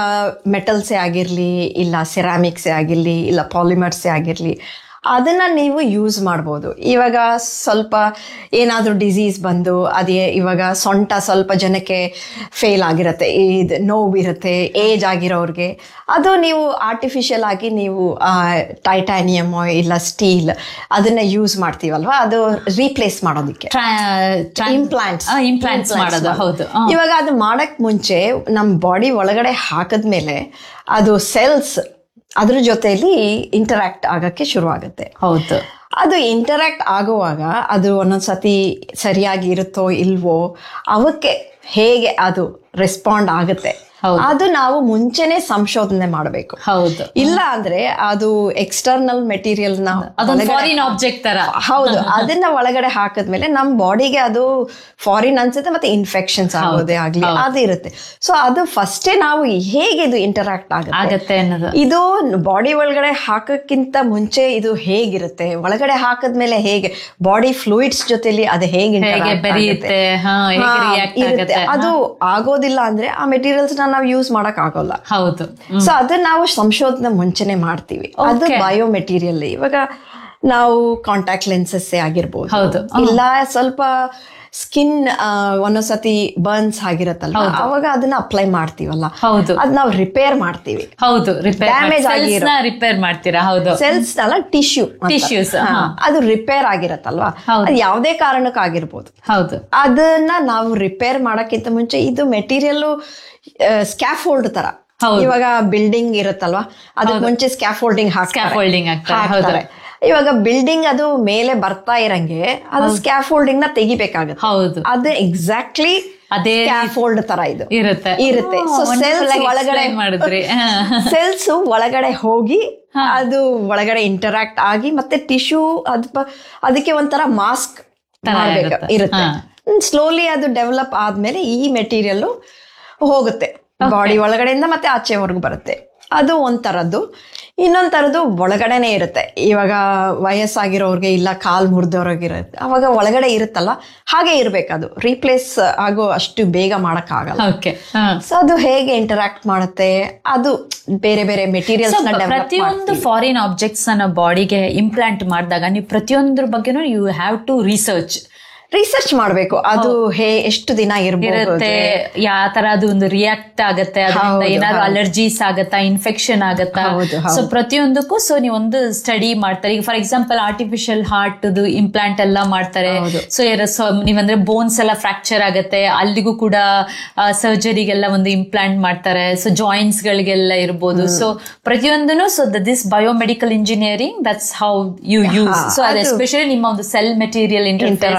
ಮೆಟಲ್ಸೇ ಆಗಿರ್ಲಿ ಇಲ್ಲ ಸೆರಾಮಿಕ್ಸೇ ಆಗಿರ್ಲಿ ಇಲ್ಲ ಪಾಲಿಮರ್ಸೇ ಆಗಿರ್ಲಿ ಅದನ್ನ ನೀವು ಯೂಸ್ ಮಾಡ್ಬೋದು ಇವಾಗ ಸ್ವಲ್ಪ ಏನಾದರೂ ಡಿಸೀಸ್ ಬಂದು ಅದೇ ಇವಾಗ ಸೊಂಟ ಸ್ವಲ್ಪ ಜನಕ್ಕೆ ಫೇಲ್ ಆಗಿರುತ್ತೆ ಇದು ನೋವಿರುತ್ತೆ ಏಜ್ ಆಗಿರೋರಿಗೆ ಅದು ನೀವು ಆರ್ಟಿಫಿಷಿಯಲ್ ಆಗಿ ನೀವು ಟೈಟಾನಿಯಮ್ ಇಲ್ಲ ಸ್ಟೀಲ್ ಅದನ್ನ ಯೂಸ್ ಮಾಡ್ತೀವಲ್ವಾ ಅದು ರೀಪ್ಲೇಸ್ ಮಾಡೋದಕ್ಕೆ ಇಂಪ್ಲಾಂಟ್ಸ್
ಇಂಪ್ಲಾಂಟ್ಸ್ ಮಾಡೋದು ಹೌದು ಆ,
ಇವಾಗ ಅದು ಮಾಡಕ್ ಮುಂಚೆ ನಮ್ಮ ಬಾಡಿ ಒಳಗಡೆ ಹಾಕಿದ್ಮೇಲೆ ಅದು ಸೆಲ್ಸ್ ಅದ್ರ ಜೊತೆಲಿ ಇಂಟರಾಕ್ಟ್ ಆಗಕ್ಕೆ ಶುರು ಆಗುತ್ತೆ
ಹೌದು
ಅದು ಇಂಟರಾಕ್ಟ್ ಆಗುವಾಗ ಅದು ಒಂದೊಂದ್ಸತಿ ಸರಿಯಾಗಿ ಇರುತ್ತೋ ಇಲ್ವೋ ಅವಕ್ಕೆ ಹೇಗೆ ಅದು ರೆಸ್ಪಾಂಡ್ ಆಗುತ್ತೆ
ಹೌದು.
ಅದು ನಾವು ಮುಂಚೆನೆ ಸಂಶೋಧನೆ ಮಾಡಬೇಕು
ಹೌದು
ಇಲ್ಲ ಅಂದ್ರೆ ಅದು ಎಕ್ಸ್ಟರ್ನಲ್ ಮೆಟೀರಿಯಲ್ ನ
ಅದೊಂದು
ಒಳಗಡೆ
ಫಾರಿನ್ ಆಬ್ಜೆಕ್ಟ್ ತರ
ಹೌದು ಅದನ್ನ ಒಳಗಡೆ ಹಾಕಿದ್ಮೇಲೆ ನಮ್ ಬಾಡಿಗೆ ಅದು ಫಾರಿನ್ ಅನ್ಸುತ್ತೆ ಮತ್ತೆ ಇನ್ಫೆಕ್ಷನ್ಸ್ ಆಗೋದೇ ಆಗ್ಲಿ ಅದು ಇರುತ್ತೆ ಸೊ ಅದು ಫಸ್ಟೇ ನಾವು ಹೇಗೆ ಇದು ಇಂಟರಾಕ್ಟ್ ಆಗುತ್ತೆ
ಆಗತ್ತೆ ಅನ್ನೋದು
ಇದು ಬಾಡಿ ಒಳಗಡೆ ಹಾಕಕ್ಕಿಂತ ಮುಂಚೆ ಇದು ಹೇಗಿರುತ್ತೆ ಒಳಗಡೆ ಹಾಕಿದ್ಮೇಲೆ ಹೇಗೆ ಬಾಡಿ ಫ್ಲೂಯಿಡ್ಸ್ ಜೊತೆಲಿ ಅದು ಹೇಗೆ
ಹೇಗೆ
interact
ಬೆರೆಯುತ್ತೆ
ಆಗುತ್ತೆ.
ಹಾ ಹೇಗೆ
ಹಾ,
ರಿಯಾಕ್ಟ್
ಇರುತ್ತೆ.
ಆಗತ್ತೆ
ಅದು ಆಗೋದಿಲ್ಲ ಅಂದ್ರೆ ಆ ಮೆಟೀರಿಯಲ್ಸ್ ನಾವು ಯೂಸ್ ಮಾಡಕ್ ಆಗೋಲ್ಲ
ಹೌದು
ಸೊ ಅದನ್ನ ನಾವು ಸಂಶೋಧನೆ ಮುಂಚೆನೆ ಮಾಡ್ತೀವಿ ಅದು
Okay.
ಬಯೋ ಮೆಟೀರಿಯಲ್ ಇವಾಗ ನಾವು ಕಾಂಟ್ಯಾಕ್ಟ್ ಲೆನ್ಸಸ್ ಆಗಿರ್ಬೋದು
ಹೌದು.
ಇಲ್ಲ ಸ್ವಲ್ಪ ಸ್ಕಿನ್ ಒಂದೊಂದ್ಸತಿ ಬರ್ನ್ಸ್ ಆಗಿರತ್ತಲ್ವ ಅವಾಗ ಅದನ್ನ ಅಪ್ಲೈ ಮಾಡ್ತೀವಲ್ಲ
ಹೌದು
ಅದ್ ನಾವು ರಿಪೇರ್ ಮಾಡ್ತೀವಿ
ಹೌದು ರಿಪೇರ್
Damage
ಸೆಲ್ಸ್
ಆಗಿರೋ-
ನ ರಿಪೇರ್ ಮಾಡ್ತೀರಾ ಹೌದು
ಸೆಲ್ಸ್ ಅಲ್ಲ ಟಿಶ್ಯೂ
Tissues, ಹಾ.
ಅದು ರಿಪೇರ್ ಆಗಿರತ್ತಲ್ವಾ
ಹೌದು.
ಅದು ಯಾವುದೇ ಕಾರಣಕ್ಕಾಗಿರ್ಬೋದು
ಹೌದು
ಅದನ್ನ ನಾವು ರಿಪೇರ್ ಮಾಡಕ್ಕಿಂತ ಮುಂಚೆ ಇದು ಮೆಟೀರಿಯಲ್ ಸ್ಕ್ಯಾಫೋಲ್ಡ್ ತರ
ಹೌದು.
ಇವಾಗ ಬಿಲ್ಡಿಂಗ್ ಇರುತ್ತಲ್ವಾ ಅದಕ್ಕೆ ಮುಂಚೆ ಸ್ಕ್ಯಾಫೋಲ್ಡಿಂಗ್
Scaffolding ಹಾಕ್ತಾರೆ,
ಹಾಕ್ತಾರೆ ಇವಾಗ ಬಿಲ್ಡಿಂಗ್ ಅದು ಮೇಲೆ ಬರ್ತಾ ಇರಂಗೆ ಅದು ಸ್ಕ್ಯಾಫೋಲ್ಡಿಂಗ್ ನ ತೆಗಿಬೇಕಾಗುತ್ತೆ
ಹೌದು
ಅದು ಎಕ್ಸಾಕ್ಟ್ಲಿ
ಅದೇ
ಸ್ಕ್ಯಾಫೋಲ್ಡ್ ತರ ಇದು
ಇರುತ್ತೆ
ಇರುತ್ತೆ
ಓ,
ಸೊ
wonderful
ಸೆಲ್ಸ್
ಆಗಿ
ಒಳಗಡೆ
explain ಮಾಡಿದ್ರಿ ಹಾ.
ಸೆಲ್ಸ್ ಒಳಗಡೆ ಹೋಗಿ ಅದು ಒಳಗಡೆ ಇಂಟರಾಕ್ಟ್ ಆಗಿ ಮತ್ತೆ ಟಿಶ್ಯೂ ಅದ್ ಪ- ಅದಕ್ಕೆ ಒಂಥರ ಮಾಸ್ಕ್
ತರ
ಮಾಡ್ಬೇಕು
ಇರುತ್ತೆ.
ಇರುತ್ತೆ
ಹಾ.
ಸ್ಲೋಲಿ ಅದು ಡೆವಲಪ್ ಆದ್ಮೇಲೆ ಈ ಮೆಟೀರಿಯಲ್ ಹೋಗುತ್ತೆ ಬಾಡಿ ಒಳಗಡೆಯಿಂದ ಮತ್ತೆ ಆಚೆವರೆಗೂ ಬರುತ್ತೆ ಅದು ಒಂಥರದ್ದು ಇನ್ನೊಂದ್ ಥರದ್ದು ಒಳಗಡೆನೆ ಇರುತ್ತೆ ಇವಾಗ ವಯಸ್ಸಾಗಿರೋರ್ಗೆ ಇಲ್ಲ ಕಾಲ್ ಮುರಿದವ್ರಿಗಿರುತ್ತೆ ಅವಾಗ ಒಳಗಡೆ ಇರುತ್ತಲ್ಲ ಹಾಗೆ ಇರ್ಬೇಕದು ರೀಪ್ಲೇಸ್ ಆಗೋ ಅಷ್ಟು ಬೇಗ ಮಾಡಕ್ಕಾಗಲ್ಲ
ಓಕೆ ಹಾ
ಸೊ ಅದು ಹೇಗೆ ಇಂಟರಾಕ್ಟ್ ಮಾಡುತ್ತೆ ಅದು ಬೇರೆ ಬೇರೆ ಮೆಟೀರಿಯಲ್ಸ್
So,
ನ ಡೆವಲಪ್
ಪ್ರತಿಯೊಂದು ಫಾರಿನ್ ಆಬ್ಜೆಕ್ಟ್ಸ್ ಅನ್ನ ಬಾಡಿಗೆ ಇಂಪ್ಲಾಂಟ್ ಮಾಡಿದಾಗ ನೀವು ಪ್ರತಿಯೊಂದ್ರ ಬಗ್ಗೆನೂ you have to research
research ಮಾಡಬೇಕು ಅದು ಹೇ ಎಷ್ಟು ದಿನ
ಇರುತ್ತೆ
ಇರಬಹುದು
ಯಾವ ತರ ಅದು ಒಂದು ರಿಯಾಕ್ಟ್ ಆಗತ್ತೆ ಅದರಿಂದ
ಹೌದು,
ಏನಾದ್ರು
ಹೌದು.
ಅಲರ್ಜೀಸ್ ಆಗತ್ತಾ ಇನ್ಫೆಕ್ಷನ್ ಆಗತ್ತಾ
ಹೌದು,
ಸೊ ಪ್ರತಿಯೊಂದಕ್ಕೂ ಸೊ ನೀವು ಒಂದು ಸ್ಟಡಿ ಮಾಡ್ತಾರೆ ಈಗ for example artificial heart implant ಎಲ್ಲ ಮಾಡ್ತಾರೆ ಸೊ ನೀವಂದ್ರೆ ಬೋನ್ಸ್ ಎಲ್ಲ ಫ್ರಾಕ್ಚರ್ ಆಗತ್ತೆ ಅಲ್ಲಿಗೂ ಕೂಡ ಸರ್ಜರಿಗೆಲ್ಲ ಒಂದು ಇಂಪ್ಲಾಂಟ್ ಮಾಡ್ತಾರೆ ಸೊ ಜಾಯಿಂಟ್ಸ್ ಗಳಿಗೆಲ್ಲ ಇರ್ಬೋದು ಸೊ ಪ್ರತಿಯೊಂದನು so this biomedical engineering that's how you use so ಅದು ಎಸ್ಪೆಷಲಿ ನಿಮ್ಮ ಒಂದು cell material interface
Interaction.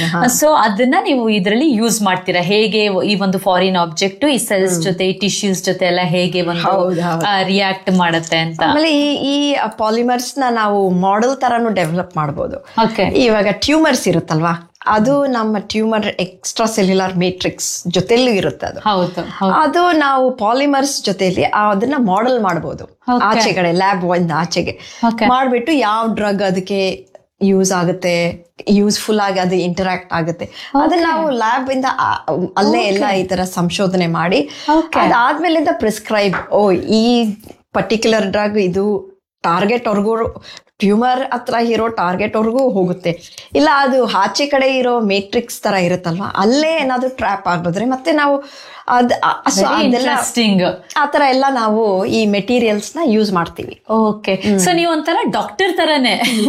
So ಅದನ್ನ ನೀವು ಇದರಲ್ಲಿ ಯೂಸ್ ಮಾಡ್ತೀರಾ ಹೇಗೆ ಈ ಒಂದು ಫಾರಿನ್ ಆಬ್ಜೆಕ್ಟ್ ಈ ಸೆಲ್ಸ್ ಜೊತೆ ಈ ಟಿಶ್ಯೂಸ್ ಜೊತೆ ಎಲ್ಲ ಹೇಗೆ ಒಂದು
ಹೌದು, ಹೌದು.
ರಿಯಾಕ್ಟ್ ಮಾಡುತ್ತೆ ಅಂತ
ಆಮೇಲೆ ಈ ಈ ಪಾಲಿಮರ್ಸ್ ನ ನಾವು ಮಾಡೆಲ್ ತರಾನು ಡೆವಲಪ್ ಮಾಡ್ಬೋದು
ಓಕೆ
ಇವಾಗ ಟ್ಯೂಮರ್ಸ್ ಇರುತ್ತಲ್ವಾ ಅದು ನಮ್ಮ ಟ್ಯೂಮರ್ ಎಕ್ಸ್ಟ್ರಾ ಸೆಲ್ಯುಲರ್ ಮೇಟ್ರಿಕ್ಸ್ ಜೊತೆಲೂ ಇರುತ್ತೆ ಅದು
ಹೌದು ಹೌದು
ಅದು ನಾವು ಪಾಲಿಮರ್ಸ್ ಜೊತೆಲಿ ಅದನ್ನ ಮಾಡೆಲ್ ಮಾಡಬಹುದು
Okay.
ಆಚೆಗಡೆ ಲ್ಯಾಬ್ ಒಂದು ಆಚೆಗೆ
Okay.
ಮಾಡ್ಬಿಟ್ಟು ಯಾವ ಡ್ರಗ್ ಅದಕ್ಕೆ ಯೂಸ್ ಆಗುತ್ತೆ ಯೂಸ್ಫುಲ್ ಆಗಿ ಅದು ಇಂಟರಾಕ್ಟ್ ಆಗುತ್ತೆ ಅದನ್ನ ನಾವು ಲ್ಯಾಬ್ ಇಂದ ಆ- ಅಲ್ಲೇ ಎಲ್ಲ ಈ ತರ ಸಂಶೋಧನೆ ಮಾಡಿ
Okay.
ಅದಾದ್ಮೇಲಿಂದ ಪ್ರಿಸ್ಕ್ರೈಬ್ ಓ ಈ ಪರ್ಟಿಕ್ಯುಲರ್ ಡ್ರಗ್ ಇದು ಟಾರ್ಗೆಟ್ ವರ್ಗೂ ಟ್ಯೂಮರ್ ಹತ್ರ ಇರೋ ಟಾರ್ಗೆಟ್ ವರ್ಗೂ ಹೋಗುತ್ತೆ ಇಲ್ಲ ಅದು ಆಚೆ ಕಡೆ ಇರೋ ಮೇಟ್ರಿಕ್ಸ್ ತರ ಇರುತ್ತಲ್ವಾ ಅಲ್ಲೇ ಏನಾದ್ರು ಟ್ರ್ಯಾಪ್ ಆಗಿದ್ರೆ ಮತ್ತೆ ನಾವು ಅದ್ ಆ- so ಅದೆಲ್ಲ
ಇಂಟ್ರೆಸ್ಟಿಂಗ್
ಆ ತರ ಎಲ್ಲ ನಾವು ಈ ಮೆಟೀರಿಯಲ್ಸ್ ನ ಯೂಸ್ ಮಾಡ್ತೀವಿ
ಓಕೆ ಸೊ ನೀವು ಒಂಥರ ಡಾಕ್ಟರ್ ತರನೇ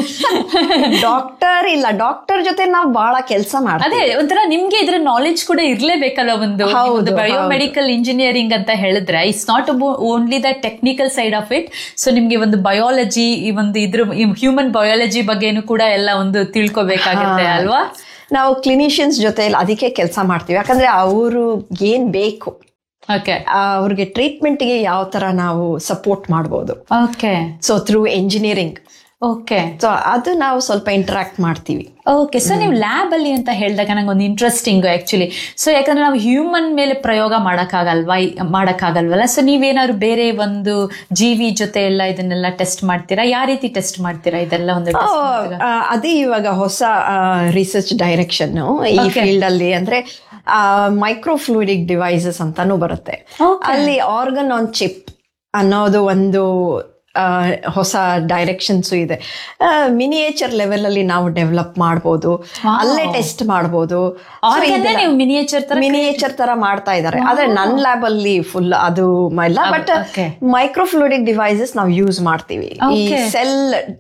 ಡಾಕ್ಟರ್ ಇಲ್ಲ ಡಾಕ್ಟರ್ ಜೊತೆ ನಾವು ಬಹಳ ಕೆಲಸ ಮಾಡ್ತೀವಿ
ಅದೇ ಒಂಥರ ನಿಮ್ಗೆ ಇದ್ರ ನಾಲೆಜ್ ಕೂಡ ಇರ್ಲೇಬೇಕಲ್ಲ ಒಂದು
ಹೌದು,
ಬಯೋಮೆಡಿಕಲ್ ಇಂಜಿನಿಯರಿಂಗ್ ಅಂತ ಹೇಳಿದ್ರೆ it's not only the technical side of it so ನಿಮ್ಗೆ ಒಂದು ಬಯಾಲಜಿ ಈ ಒಂದು ಇದ್ರ ಹ್ಯೂಮನ್ ಬಯಾಲಜಿ ಬಗ್ಗೆನೂ ಕೂಡ ಎಲ್ಲ ಒಂದು ತಿಳ್ಕೊಬೇಕಾಗುತ್ತೆ ಅಲ್ವಾ
ನಾವು ಕ್ಲಿನಿಷಿಯನ್ಸ್ ಜೊತೆ ಅದಕ್ಕೆ ಕೆಲಸ ಮಾಡ್ತೀವಿ ಯಾಕಂದ್ರೆ ಅವರು ಏನ್ ಬೇಕು
ಓಕೆ
ಆ, ಅವ್ರಿಗೆ ಟ್ರೀಟ್ಮೆಂಟ್ಗೆ ಯಾವ ತರ ನಾವು ಸಪೋರ್ಟ್ ಮಾಡ್ಬೋದು
okay
so through engineering
okay
so ಅದು ನಾವು ಸ್ವಲ್ಪ ಇಂಟರಾಕ್ಟ್ ಮಾಡ್ತೀವಿ
ಓಕೆ ಸೊ ನೀವು ಲ್ಯಾಬ್ ಅಲ್ಲಿ ಅಂತ ಹೇಳಿದಾಗ ನಂಗೆ ಒಂದು ಇಂಟ್ರೆಸ್ಟಿಂಗ್ ಆಕ್ಚುಲಿ ಸೊ ಯಾಕಂದ್ರೆ ನಾವು ಹ್ಯೂಮನ್ ಮೇಲೆ ಪ್ರಯೋಗ ಮಾಡಕ್ಕಾಗಲ್ವಾ ಈ- ಮಾಡಕ್ಕಾಗಲ್ವಲ್ಲ ಸೊ ನೀವೇನಾದ್ರು ಬೇರೆ ಒಂದು ಜೀವಿ ಜೊತೆ ಎಲ್ಲ ಇದನ್ನೆಲ್ಲ ಟೆಸ್ಟ್ ಮಾಡ್ತೀರಾ ಯಾವ ರೀತಿ ಟೆಸ್ಟ್ ಮಾಡ್ತೀರಾ ಇದೆಲ್ಲ ಒಂದು test ಮಾಡಿದಾಗ?
ಆ, ಅದೇ ಇವಾಗ ಹೊಸ ರಿಸರ್ಚ್ ಡೈರೆಕ್ಷನ್ ಈ
Okay.
ಫೀಲ್ಡ್ ಅಲ್ಲಿ ಅಂದ್ರೆ ಮೈಕ್ರೋಫ್ಲೂಯಿಡಿಕ್ ಡಿವೈಸಸ್ ಅಂತಾನು ಬರುತ್ತೆ
Okay.
ಅಲ್ಲಿ ಆರ್ಗನ್ ಆನ್ ಚಿಪ್ ಅನ್ನೋದು ಒಂದು ಆ, ಹೊಸ ಡೈರೆಕ್ಷನ್ಸ್ ಇದೆ ಮಿನಿಯೇಚರ್ ಲೆವೆಲ್ ಅಲ್ಲಿ ನಾವು ಡೆವಲಪ್ ಮಾಡ್ಬೋದು ಅಲ್ಲೇ ಟೆಸ್ಟ್ ಮಾಡ್ಬೋದು
Organ ನೇ ನೀವು miniature ತರ
ಮಿನಿಯೇಚರ್ ತರ ಮಾಡ್ತಾ ಇದ್ದಾರೆ ಆದ್ರೆ ನನ್ನ ಲ್ಯಾಬ್ ಅಲ್ಲಿ ಫುಲ್ ಅದು ಇಲ್ಲ ಬಟ್
okay.
ಮೈಕ್ರೋಫ್ಲೂಯಿಡಿಕ್ ಡಿವೈಸಸ್ ನಾವು ಯೂಸ್ ಮಾಡ್ತೀವಿ ಈ
Okay.
ಸೆಲ್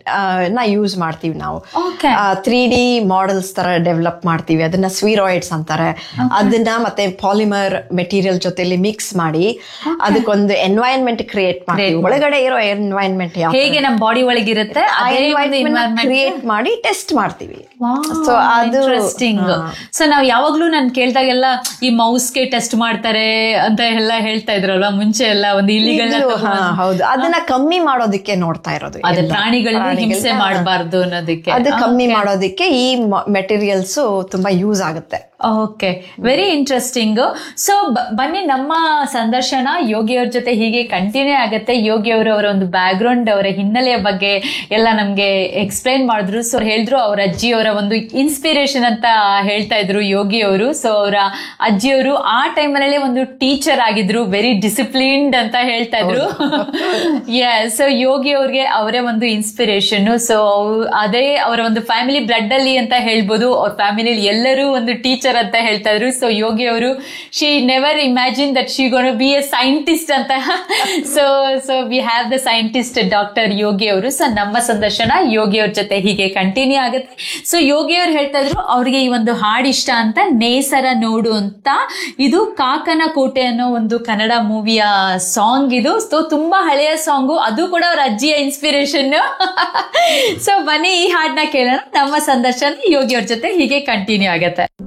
ನ ಯೂಸ್ ಮಾಡ್ತೀವಿ ನಾವು
Okay.
ತ್ರೀ ಡಿ ಮಾಡೆಲ್ಸ್ ತರ ಡೆವಲಪ್ ಮಾಡ್ತೀವಿ ಅದನ್ನ ಸ್ವೀರಾಯ್ಡ್ಸ್ ಅಂತಾರೆ ಅದನ್ನ ಮತ್ತೆ ಪಾಲಿಮರ್ ಮೆಟೀರಿಯಲ್ ಜೊತೆಲಿ ಮಿಕ್ಸ್ ಮಾಡಿ ಅದಕ್ಕೊಂದು ಎನ್ವೈರನ್ಮೆಂಟ್ ಕ್ರಿಯೇಟ್ ಮಾಡ್ತೀವಿ ಒಳಗಡೆ ಇರೋ ಎನ್ವೈರನ್ಮೆಂಟ್ ಯಾವ
ಹೇಗೆ ನಮ್ಮ ಬಾಡಿ ಒಳಗಿರುತ್ತೆ ಅದೇ ಒಂದು environment
ಕ್ರಿಯೇಟ್ ಮಾಡಿ ಟೆಸ್ಟ್ ಮಾಡ್ತೀವಿ ಸೊ ಅದು
ಇಂಟ್ರೆಸ್ಟಿಂಗ್ ಸೊ ನಾವು ಯಾವಾಗ್ಲೂ ನಾನು ಕೇಳ್ದಾಗೆಲ್ಲ ಈ ಮೌಸ್ಗೆ ಟೆಸ್ಟ್ ಮಾಡ್ತಾರೆ ಅಂತ ಎಲ್ಲ ಹೇಳ್ತಾ ಇದ್ರಲ್ವಾ ಮುಂಚೆ ಎಲ್ಲ ಒಂದು ಇಲ್ಲಿಗಲ್
ಈಗ್ಲೂ, ಹಾ, ಹೌದು ಅದನ್ನ ಕಮ್ಮಿ ಮಾಡೋದಕ್ಕೆ ನೋಡ್ತಾ ಇರೋದು
ಅದೇ
ಎಲ್ಲ.
ಪ್ರಾಣಿಗಳನ್ನ ಹಿಂಸೆ
ಪ್ರಾಣಿಗಳನ್ನ-
ಮಾಡಬಾರ್ದು ಅನ್ನೋದಕ್ಕೆ
ಅದು ಕಮ್ಮಿ ಮಾಡೋದಕ್ಕೆ ಈ ಮೆಟೀರಿಯಲ್ಸ್ ತುಂಬಾ ಯೂಸ್ ಆಗುತ್ತೆ
ಓಕೆ ವೆರಿ ಇಂಟ್ರೆಸ್ಟಿಂಗ್ ಸೊ ಬನ್ನಿ ನಮ್ಮ ಸಂದರ್ಶನ ಯೋಗಿಯವ್ರ ಜೊತೆ ಹೀಗೆ ಕಂಟಿನ್ಯೂ ಆಗುತ್ತೆ ಯೋಗಿಯವರು ಅವರ ಒಂದು ಬ್ಯಾಕ್ಗ್ರೌಂಡ್ ಅವರ ಹಿನ್ನೆಲೆಯ ಬಗ್ಗೆ ಎಲ್ಲ ನಮ್ಗೆ ಎಕ್ಸ್ಪ್ಲೈನ್ ಮಾಡಿದ್ರು ಸೊ ಹೇಳಿದ್ರು ಅವ್ರ ಅಜ್ಜಿಯವರ ಒಂದು ಇನ್ಸ್ಪಿರೇಷನ್ ಅಂತ ಹೇಳ್ತಾ ಇದ್ರು ಯೋಗಿ ಅವರು ಸೊ ಅವರ ಅಜ್ಜಿಯವರು ಆ ಟೈಮಲ್ಲೇ ಒಂದು ಟೀಚರ್ ಆಗಿದ್ರು ವೆರಿ ಡಿಸಿಪ್ಲಿನ್ಡ್ ಅಂತ ಹೇಳ್ತಾ ಇದ್ರು ಸೊ ಯೋಗಿ ಅವ್ರಿಗೆ ಅವರೇ ಒಂದು ಇನ್ಸ್ಪಿರೇಷನ್ ಸೊ ಅದೇ ಅವರ ಒಂದು ಫ್ಯಾಮಿಲಿ ಬ್ಲಡ್ ಅಲ್ಲಿ ಅಂತ ಹೇಳ್ಬೋದು ಅವ್ರ ಫ್ಯಾಮಿಲಿ ಎಲ್ಲರೂ ಒಂದು ಟೀಚರ್ ಅಂತ ಹೇಳ್ತಾ ಇದ್ರು ಸೊ ಯೋಗಿ ಅವರು she never imagine that she gonna be a scientist ಅಂತ so so we have the scientist doctor Yogi ಅವರು ಸೊ ನಮ್ಮ ಸಂದರ್ಶನ ಯೋಗಿ ಅವ್ರ ಜೊತೆ ಹೀಗೆ ಕಂಟಿನ್ಯೂ ಆಗುತ್ತೆ ಸೊ ಯೋಗಿ ಅವ್ರು ಹೇಳ್ತಾ ಇದ್ರು ಅವ್ರಿಗೆ ಈ ಒಂದು ಹಾಡು ಇಷ್ಟ ಅಂತ ನೇಸರ ನೋಡು ಅಂತ ಇದು ಕಾಕನ ಕೋಟೆ ಅನ್ನೋ ಒಂದು ಕನ್ನಡ ಮೂವಿಯ ಸಾಂಗ್ ಇದು ಸೊ ತುಂಬಾ ಹಳೆಯ ಸಾಂಗು ಅದು ಕೂಡ ಅವ್ರ ಅಜ್ಜಿಯ ಇನ್ಸ್ಪಿರೇಷನ್ ಸೊ ಬನ್ನಿ ಈ ಹಾಡನ್ನ ಕೇಳೋಣ ನಮ್ಮ ಸಂದರ್ಶನ ಯೋಗಿ ಅವ್ರ ಜೊತೆ ಹೀಗೆ ಕಂಟಿನ್ಯೂ ಆಗತ್ತೆ